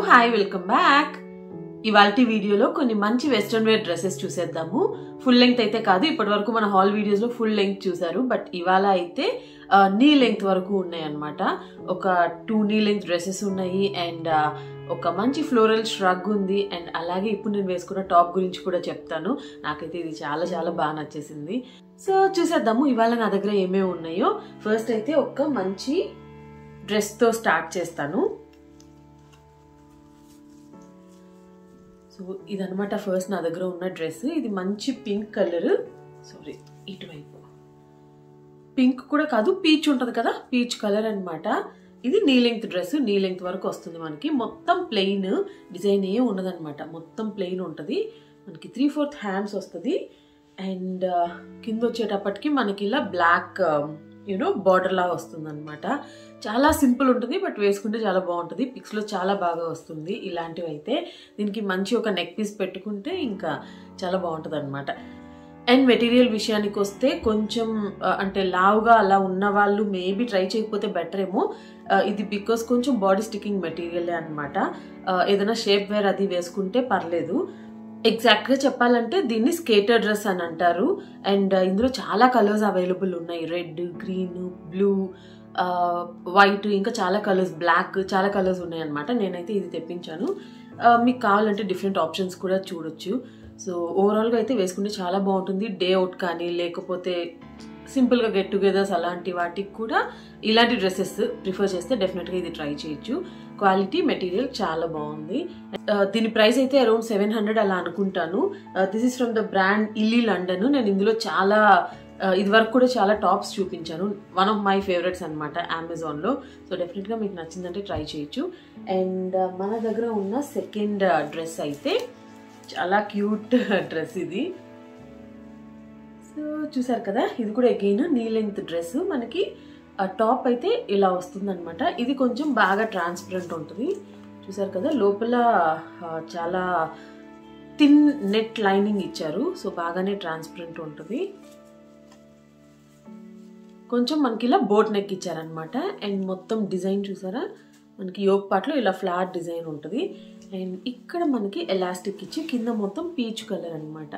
hi welcome back ఇవాళ వీడియోలో కొన్ని మంచి వెస్ట్రన్ వేర్ డ్రెస్సెస్ చూసేద్దాము ఫుల్ లెంగ్త్ అయితే కాదు ఇప్పటి వరకు మన హాల్ వీడియోస్ లో ఫుల్ లెంగ్త్ చూసారు బట్ ఇవాళ అయితే నీ లెంగ్త్ వరకు ఉన్నాయి అనమాట ఒక టూ నీ లెంగ్త్ డ్రెస్సెస్ ఉన్నాయి అండ్ ఒక మంచి ఫ్లోరల్ ష్రగ్ ఉంది అండ్ అలాగే ఇప్పుడు నేను వేసుకున్న టాప్ గురించి కూడా చెప్తాను నాకైతే ఇది చాలా చాలా బాగా నచ్చేసింది సో చూసేద్దాము ఇవాళ నా దగ్గర ఏమేమి ఉన్నాయో ఫస్ట్ అయితే ఒక మంచి డ్రెస్తో స్టార్ట్ చేస్తాను సో ఇదనమాట ఫస్ట్ నా దగ్గర ఉన్న డ్రెస్ ఇది మంచి పింక్ కలర్ సారీ ఇటువైపు పింక్ కూడా కాదు పీచ్ ఉంటుంది కదా పీచ్ కలర్ అనమాట ఇది నీ లెంగ్త్ డ్రెస్ నీ లెంగ్త్ వరకు వస్తుంది మనకి మొత్తం ప్లెయిన్ డిజైన్ ఏ ఉండదన్నమాట మొత్తం ప్లెయిన్ ఉంటుంది మనకి త్రీ ఫోర్త్ హ్యాండ్స్ వస్తుంది అండ్ కింద వచ్చేటప్పటికి మనకి ఇలా బ్లాక్ యూనో బార్డర్ లాగా వస్తుంది అనమాట చాలా సింపుల్ ఉంటుంది బట్ వేసుకుంటే చాలా బాగుంటుంది పిక్స్లో చాలా బాగా వస్తుంది ఇలాంటివి అయితే దీనికి మంచి ఒక నెక్ పీస్ పెట్టుకుంటే ఇంకా చాలా బాగుంటుంది అనమాట అండ్ మెటీరియల్ విషయానికి వస్తే కొంచెం అంటే లావుగా అలా ఉన్న వాళ్ళు మేబీ ట్రై చేయకపోతే బెటర్ ఏమో ఇది బికాస్ కొంచెం బాడీ స్టికింగ్ మెటీరియలే అనమాట ఏదైనా షేప్ వేర్ అది వేసుకుంటే పర్లేదు ఎగ్జాక్ట్గా చెప్పాలంటే దీన్ని స్కేటర్ డ్రెస్ అని అంటారు అండ్ ఇందులో చాలా కలర్స్ అవైలబుల్ ఉన్నాయి రెడ్ గ్రీన్ బ్లూ వైట్ ఇంకా చాలా కలర్స్ బ్లాక్ చాలా కలర్స్ ఉన్నాయి అనమాట నేనైతే ఇది తెప్పించాను మీకు కావాలంటే డిఫరెంట్ ఆప్షన్స్ కూడా చూడొచ్చు సో ఓవరాల్గా అయితే వేసుకుంటే చాలా బాగుంటుంది డే అవుట్ కానీ లేకపోతే సింపుల్గా గెట్ టుగెదర్స్ అలాంటి వాటికి కూడా ఇలాంటి డ్రెస్సెస్ ప్రిఫర్ చేస్తే డెఫినెట్గా ఇది ట్రై చేయొచ్చు క్వాలిటీ మెటీరియల్ చాలా బాగుంది దీని ప్రైస్ అయితే అరౌండ్ సెవెన్ హండ్రెడ్ అలా అనుకుంటాను this is from the brand Illi London నేను ఇందులో చాలా ఇది వరకు కూడా చాలా టాప్స్ చూపించాను వన్ ఆఫ్ మై ఫేవరెట్స్ అనమాట అమెజాన్లో సో డెఫినెట్గా మీకు నచ్చిందంటే ట్రై చేయొచ్చు అండ్ మన దగ్గర ఉన్న సెకండ్ డ్రెస్ అయితే చాలా క్యూట్ డ్రెస్ ఇది సో చూసారు కదా ఇది కూడా అగైన్ నీ లెంగ్త్ డ్రెస్ మనకి టాప్ అయితే ఇలా వస్తుంది అనమాట ఇది కొంచెం బాగా ట్రాన్స్పరెంట్ ఉంటుంది చూసారు కదా లోపల చాలా థిన్ నెట్ లైనింగ్ ఇచ్చారు సో బాగానే ట్రాన్స్పరెంట్ ఉంటుంది కొంచెం మనకి ఇలా బోట్ నెక్ ఇచ్చారనమాట అండ్ మొత్తం డిజైన్ చూసారా మనకి యోగ్ పాట్లో ఇలా ఫ్లాట్ డిజైన్ ఉంటుంది అండ్ ఇక్కడ మనకి ఎలాస్టిక్ ఇచ్చి కింద మొత్తం పీచ్ కలర్ అనమాట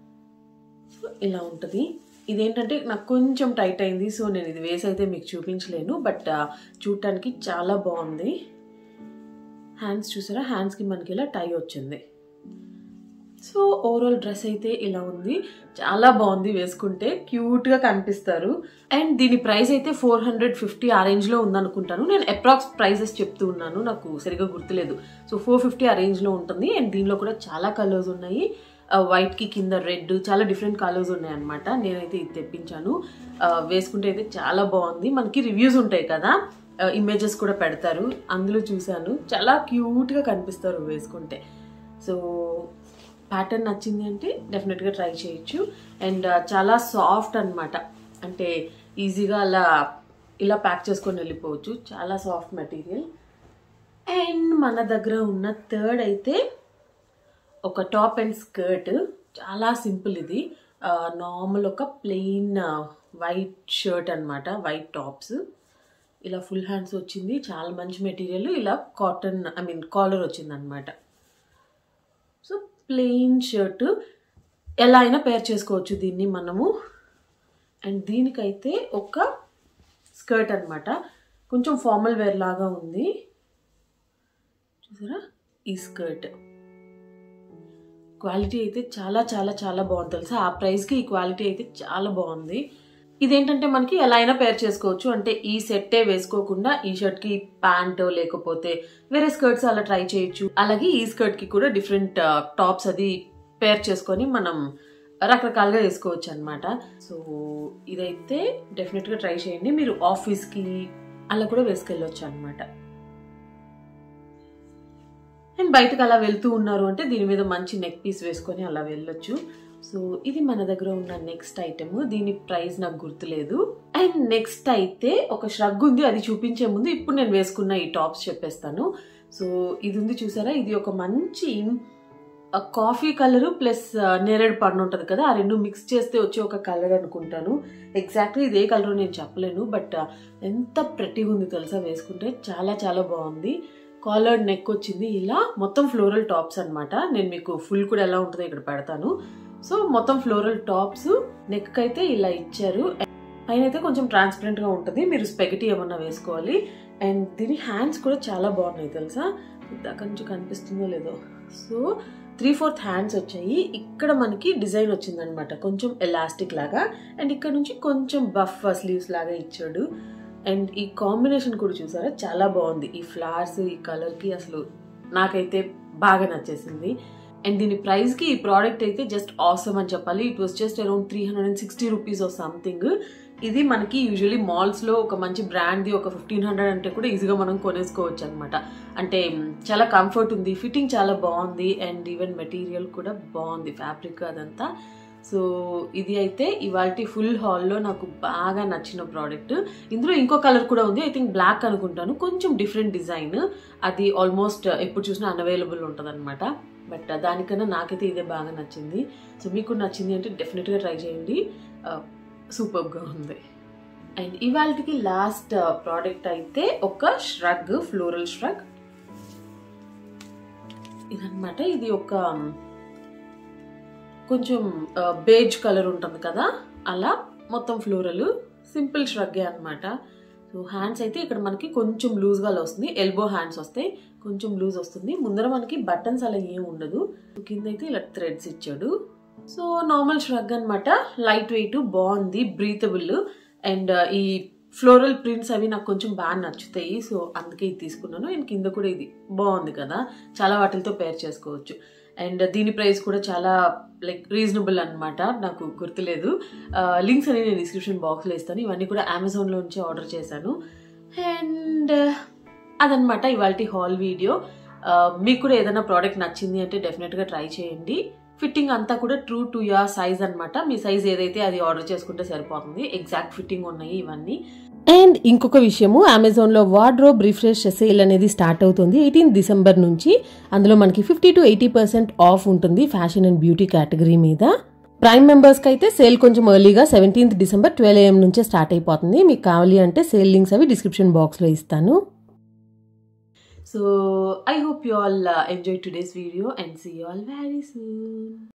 సో ఇలా ఉంటుంది ఇదేంటంటే నాకు కొంచెం టైట్ అయింది సో నేను ఇది వేసి అయితే మీకు చూపించలేను బట్ చూడటానికి చాలా బాగుంది హ్యాండ్స్ చూసారా హ్యాండ్స్కి మనకి ఇలా టై వచ్చింది సో ఓవరాల్ డ్రెస్ అయితే ఇలా ఉంది చాలా బాగుంది వేసుకుంటే క్యూట్గా కనిపిస్తారు అండ్ దీని ప్రైస్ అయితే ఫోర్ హండ్రెడ్ ఫిఫ్టీ ఆ రేంజ్లో ఉందనుకుంటాను నేను అప్రాక్స్ ప్రైజెస్ చెప్తూ ఉన్నాను నాకు సరిగా గుర్తులేదు సో ఫోర్ ఫిఫ్టీ ఆ రేంజ్లో ఉంటుంది అండ్ దీనిలో కూడా చాలా కలర్స్ ఉన్నాయి వైట్కి కింద రెడ్ చాలా డిఫరెంట్ కలర్స్ ఉన్నాయి అనమాట నేనైతే ఇది తెప్పించాను వేసుకుంటే అయితే చాలా బాగుంది మనకి రివ్యూస్ ఉంటాయి కదా ఇమేజెస్ కూడా పెడతారు అందులో చూశాను చాలా క్యూట్గా కనిపిస్తారు వేసుకుంటే సో ప్యాటర్న్ నచ్చింది అంటే డెఫినెట్గా ట్రై చేయొచ్చు అండ్ చాలా సాఫ్ట్ అనమాట అంటే ఈజీగా అలా ఇలా ప్యాక్ చేసుకొని వెళ్ళిపోవచ్చు చాలా సాఫ్ట్ మెటీరియల్ అండ్ మన దగ్గర ఉన్న థర్డ్ అయితే ఒక టాప్ అండ్ స్కర్ట్ చాలా సింపుల్ ఇది నార్మల్ ఒక ప్లెయిన్ వైట్ షర్ట్ అనమాట వైట్ టాప్స్ ఇలా ఫుల్ హ్యాండ్స్ వచ్చింది చాలా మంచి మెటీరియల్ ఇలా కాటన్ ఐ మీన్ కాలర్ వచ్చింది అనమాట సో ప్లెయిన్ షర్ట్ ఎలా అయినా పేర్ చేసుకోవచ్చు దీన్ని మనము అండ్ దీనికైతే ఒక స్కర్ట్ అనమాట కొంచెం ఫార్మల్ వేర్ లాగా ఉంది చూసారా ఈ స్కర్ట్ క్వాలిటీ అయితే చాలా చాలా చాలా బాగుంది తెలుసా ఆ ప్రైస్కి ఈ క్వాలిటీ అయితే చాలా బాగుంది ఇదేంటంటే మనకి ఎలా అయినా పేర్ చేసుకోవచ్చు అంటే ఈ సెట్టే వేసుకోకుండా ఈ షర్ట్ కి ప్యాంట్ లేకపోతే వేరే స్కర్ట్స్ అలా ట్రై చేయొచ్చు అలాగే ఈ స్కర్ట్ కి కూడా డిఫరెంట్ టాప్స్ అది పేర్ చేసుకొని మనం రకరకాలుగా వేసుకోవచ్చు అనమాట సో ఇదైతే డెఫినెట్ గా ట్రై చేయండి మీరు ఆఫీస్ కి అలా కూడా వేసుకెళ్ళొచ్చు అనమాట అండ్ బయటకు అలా వెళ్తూ ఉన్నారు అంటే దీని మీద మంచి నెక్ పీస్ వేసుకొని అలా వెళ్ళొచ్చు సో ఇది మన దగ్గర ఉన్న నెక్స్ట్ ఐటమ్ దీని ప్రైస్ నాకు గుర్తులేదు అండ్ నెక్స్ట్ అయితే ఒక ష్రగ్ ఉంది అది చూపించే ముందు ఇప్పుడు నేను వేసుకున్న ఈ టాప్స్ చెప్పేస్తాను సో ఇది ఉంది చూసారా ఇది ఒక మంచి కాఫీ కలర్ ప్లస్ నేరేడు పన్ను ఉంటుంది కదా ఆ రెండు మిక్స్ చేస్తే వచ్చే ఒక కలర్ అనుకుంటాను ఎగ్జాక్ట్లీ ఇదే కలర్ నేను చెప్పలేను బట్ ఎంత ప్రెట్టిగా ఉంది తెలుసా వేసుకుంటే చాలా చాలా బాగుంది కాలర్డ్ నెక్ వచ్చింది ఇలా మొత్తం ఫ్లోరల్ టాప్స్ అన్నమాట నేను మీకు ఫుల్ కూడా ఎలా ఉంటుందో ఇక్కడ పెడతాను సో మొత్తం ఫ్లోరల్ టాప్స్ నెక్ అయితే ఇలా ఇచ్చారు పైన అయితే కొంచెం ట్రాన్స్పరెంట్ గా ఉంటుంది మీరు స్పెగటీ ఏమన్నా వేసుకోవాలి అండ్ దీని హ్యాండ్స్ కూడా చాలా బాగున్నాయి తెలుసా ఇందాక నుంచి కనిపిస్తుందో లేదో సో త్రీ ఫోర్త్ హ్యాండ్స్ వచ్చాయి ఇక్కడ మనకి డిజైన్ వచ్చిందనమాట కొంచెం ఎలాస్టిక్ లాగా అండ్ ఇక్కడ నుంచి కొంచెం బఫ్ స్లీవ్స్ లాగా ఇచ్చాడు అండ్ ఈ కాంబినేషన్ కూడా చూసారా చాలా బాగుంది ఈ ఫ్లవర్స్ ఈ కలర్కి అసలు నాకైతే బాగా నచ్చేసింది అండ్ దీని ప్రైస్కి ఈ ప్రోడక్ట్ అయితే జస్ట్ ఆసమ్ అని చెప్పాలి it was just around three hundred and sixty rupees of something ఇది మనకి యూజువలీ మాల్స్లో ఒక మంచి బ్రాండ్ది ఒక ఫిఫ్టీన్ హండ్రెడ్ అంటే కూడా ఈజీగా మనం కొనేసుకోవచ్చు అనమాట అంటే చాలా కంఫర్ట్ ఉంది ఫిట్టింగ్ చాలా బాగుంది అండ్ ఈవెన్ మెటీరియల్ కూడా బాగుంది ఫ్యాబ్రిక్ అదంతా సో ఇది అయితే ఇవాళ ఫుల్ హాల్లో నాకు బాగా నచ్చిన ప్రోడక్ట్ ఇందులో ఇంకో కలర్ కూడా ఉంది ఐ థింక్ బ్లాక్ అనుకుంటాను కొంచెం డిఫరెంట్ డిజైన్ అది ఆల్మోస్ట్ ఎప్పుడు చూసినా అన్అవైలబుల్ ఉంటుంది అనమాట బట్ దానికన్నా నాకైతే ఇదే బాగా నచ్చింది సో మీకు నచ్చింది అంటే డెఫినెట్గా ట్రై చేయండి సూపర్గా ఉంది అండ్ ఇవాళకి లాస్ట్ ప్రోడక్ట్ అయితే ఒక ష్రగ్ ఫ్లోరల్ ష్రగ్ ఇదనమాట ఇది ఒక కొంచెం బేజ్ కలర్ ఉంటుంది కదా అలా మొత్తం ఫ్లోరల్ సింపుల్ ష్రగ్గే అనమాట సో హ్యాండ్స్ అయితే ఇక్కడ మనకి కొంచెం లూజ్గా వస్తుంది ఎల్బో హ్యాండ్స్ వస్తాయి కొంచెం లూజ్ వస్తుంది ముందర మనకి బటన్స్ అలా ఏం ఉండదు కింద అయితే ఇలా థ్రెడ్స్ ఇచ్చాడు సో నార్మల్ ష్రగ్ అనమాట లైట్ వెయిట్ బాగుంది బ్రీతబుల్ అండ్ ఈ ఫ్లోరల్ ప్రింట్స్ అవి నాకు కొంచెం బాగా నచ్చుతాయి సో అందుకే ఇది తీసుకున్నాను అండ్ కింద కూడా ఇది బాగుంది కదా చాలా వాటితో పేర్ చేసుకోవచ్చు అండ్ దీని ప్రైస్ కూడా చాలా లైక్ రీజనబుల్ అనమాట నాకు గుర్తులేదు లింక్స్ అని నేను డిస్క్రిప్షన్ బాక్స్లో ఇస్తాను ఇవన్నీ కూడా అమెజాన్లో నుంచి ఆర్డర్ చేశాను అండ్ అదనమాట ఇవాళ హాల్ వీడియో మీకు కూడా ఏదైనా ప్రోడక్ట్ నచ్చింది అంటే డెఫినెట్గా ట్రై చేయండి ఫిట్టింగ్ అంతా కూడా ట్రూ టు యర్ సైజ్ అనమాట మీ సైజ్ ఏదైతే అది ఆర్డర్ చేసుకుంటే సరిపోతుంది ఎగ్జాక్ట్ ఫిట్టింగ్ ఉన్నాయి ఇవన్నీ అండ్ ఇంకొక విషయము అమెజాన్లో వార్డ్రోబ్ రిఫ్రెష్ సేల్ అనేది స్టార్ట్ అవుతుంది ఎయిటీన్ డిసెంబర్ నుంచి అందులో మనకి fifty to eighty percent off ఉంటుంది ఫ్యాషన్ అండ్ బ్యూటీ కేటగిరీ మీద ప్రైమ్ మెంబర్స్కి అయితే సేల్ కొంచెం ఎర్లీగా సెవెంటీన్త్ డిసెంబర్ ట్వెల్వ్ ఏఎం నుంచే స్టార్ట్ అయిపోతుంది మీకు కావాలి అంటే సేల్ లింక్స్ అవి డిస్క్రిప్షన్ బాక్స్లో ఇస్తాను so I hope you all enjoy today's video and see you all very soon